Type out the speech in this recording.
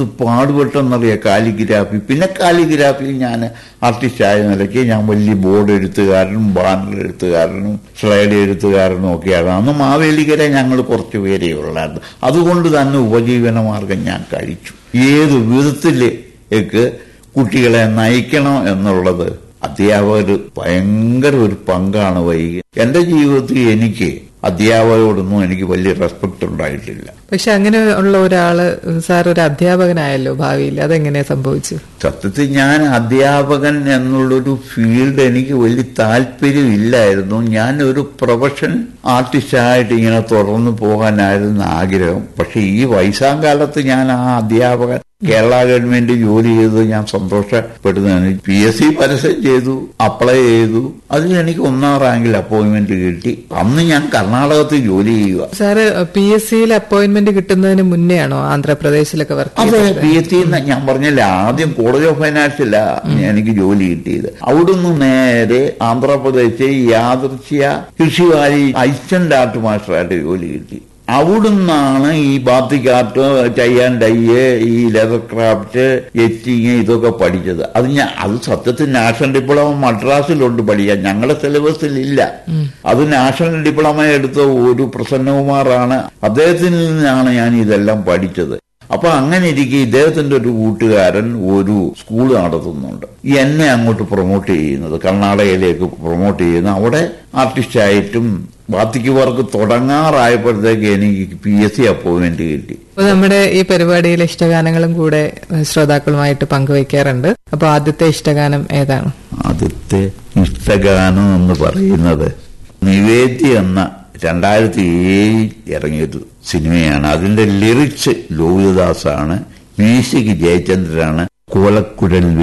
പാടുപെട്ടെന്നറിയാം calligraphy പിന്നെ കാലിഗ്രാഫിയിൽ ഞാൻ artist ആയ നിലയ്ക്ക് ഞാൻ വലിയ ബോർഡ് എഴുത്തുകാരനും ബാനർ എഴുത്തുകാരനും സ്ലൈഡ് എഴുത്തുകാരനും ഒക്കെയാണ് അന്ന് മാവേലിക്കര ഞങ്ങൾ കുറച്ച് പേരേ ഉള്ളായിരുന്നു അതുകൊണ്ട് തന്നെ ഉപജീവന മാർഗം ഞാൻ കഴിച്ചു ഏത് വിധത്തിലേക്ക് കുട്ടികളെ നയിക്കണം എന്നുള്ളത് അധ്യാപകർ ഭയങ്കര ഒരു പങ്കാണ് വൈകി എന്റെ ജീവിതത്തിൽ എനിക്ക് അധ്യാപകരോടൊന്നും എനിക്ക് വലിയ റെസ്പെക്ട് ഉണ്ടായിട്ടില്ല പക്ഷെ അങ്ങനെ ഉള്ള ഒരാള് സാർ ഒരു അധ്യാപകനായല്ലോ ഭാവിയിൽ അതെങ്ങനെയാ സംഭവിച്ചു സത്യത്തിൽ ഞാൻ അധ്യാപകൻ എന്നുള്ളൊരു ഫീൽഡ് എനിക്ക് വലിയ താല്പര്യമില്ലായിരുന്നു ഞാൻ ഒരു പ്രൊഫഷൻ ആർട്ടിസ്റ്റായിട്ട് ഇങ്ങനെ തുടർന്നു പോകാനായിരുന്നു ആഗ്രഹം പക്ഷെ ഈ വയസ്സാം കാലത്ത് ഞാൻ ആ അധ്യാപകൻ കേരള ഗവൺമെന്റ് ജോലി ചെയ്ത് ഞാൻ സന്തോഷപ്പെടുന്നതാണ് പി എസ് സി പരസ്യം ചെയ്തു അപ്ലൈ ചെയ്തു അതിൽ എനിക്ക് ഒന്നാം റാങ്കിൽ അപ്പോയിന്റ്മെന്റ് കിട്ടി അന്ന് ഞാൻ കർണാടകത്തിൽ ജോലി ചെയ്യുക സാറ് പി എസ് സിയിൽ അപ്പോയിന്റ്മെന്റ് കിട്ടുന്നതിന് മുന്നേ ആണോ ആന്ധ്രാപ്രദേശിലൊക്കെ വർക്ക് അതെ ചെയ്തത് പി എസ് സി ഞാൻ പറഞ്ഞില്ല ആദ്യം കോളേജ് ഓഫ് ഫൈനാൻസില എനിക്ക് ജോലി കിട്ടിയത് അവിടുന്ന് നേരെ ആന്ധ്രാപ്രദേശ് യാദൃശ്യ കൃഷിവാരി അസിസ്റ്റന്റ് ആർട്ട് മാസ്റ്ററായിട്ട് ജോലി കിട്ടി അവിടുന്നാണ് ഈ ബാത്തിക് ആർട്ട് ചെയ്യാൻ ഡയ്യ് ഈ ലെതർ ക്രാഫ്റ്റ് എറ്റിങ് ഇതൊക്കെ പഠിച്ചത് അത് ഞാൻ അത് സത്യത്തിൽ നാഷണൽ ഡിപ്ലോമ മദ്രാസിലുണ്ട് പഠിക്കാൻ ഞങ്ങളുടെ സിലബസിൽ ഇല്ല അത് നാഷണൽ ഡിപ്ലോമ എടുത്ത ഒരു പ്രസന്നകുമാറാണ് അദ്ദേഹത്തിൽ നിന്നാണ് ഞാൻ ഇതെല്ലാം പഠിച്ചത് അപ്പൊ അങ്ങനെ ഇരിക്കെ ഇദ്ദേഹത്തിന്റെ ഒരു കൂട്ടുകാരൻ ഒരു സ്കൂൾ നടത്തുന്നുണ്ട് എന്നെ അങ്ങോട്ട് പ്രൊമോട്ട് ചെയ്യുന്നത് കർണാടകയിലേക്ക് പ്രൊമോട്ട് ചെയ്യുന്ന അവിടെ ആർട്ടിസ്റ്റായിട്ടും ബാത്തിക്ക് വർക്ക് തുടങ്ങാറായപ്പോഴത്തേക്ക് എനിക്ക് പി എസ് സി അപ്പോയിന്റ്മെന്റ് കിട്ടി അപ്പൊ നമ്മുടെ ഈ പരിപാടിയിൽ ഇഷ്ടഗാനങ്ങളും കൂടെ ശ്രോതാക്കളുമായിട്ട് പങ്കുവയ്ക്കാറുണ്ട് അപ്പൊ ആദ്യത്തെ ഇഷ്ടഗാനം ഏതാണ് ആദ്യത്തെ ഇഷ്ടഗാനം എന്ന് പറയുന്നത് നിവേദ്യ എന്ന രണ്ടായിരത്തി ഏഴിൽ ഇറങ്ങിയൊരു സിനിമയാണ് അതിന്റെ ലിറിക്സ് ലോഹിതദാസാണ് മ്യൂസിക് ജയചന്ദ്രനാണ് കോലക്കുഴൽ